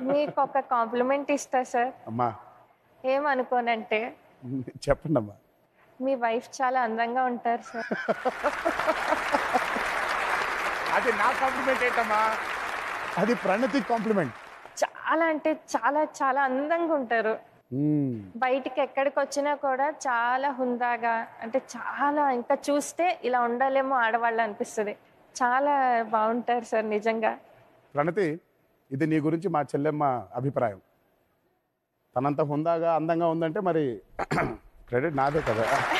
మీకు ఒక కాంప్లిమెంట్ ఇస్తా సార్ అమ్మా ఏమనుకోనంటే చెప్పండి అమ్మా మీ వైఫ్ చాలా అందంగా ఉంటారు సార్ అది నా కాంప్లిమెంట్ ఏంటమ్మా అది ప్రణతి కాంప్లిమెంట్ చాలా అంటే చాలా చాలా అందంగా ఉంటారు బయటికి ఎక్కడికి వచ్చినా కూడా చాలా హుందాగా అంటే చాలా ఇంకా చూస్తే ఇలా ఉండాలేమో ఆడవాళ్ళు అనిపిస్తుంది చాలా బాగుంటారు సార్ నిజంగా ప్రణతి ఇది నీ గురించి మా చెల్లెమ్మ అభిప్రాయం తనంత హుందాగా అందంగా ఉందంటే మరి క్రెడిట్ నాదే కదా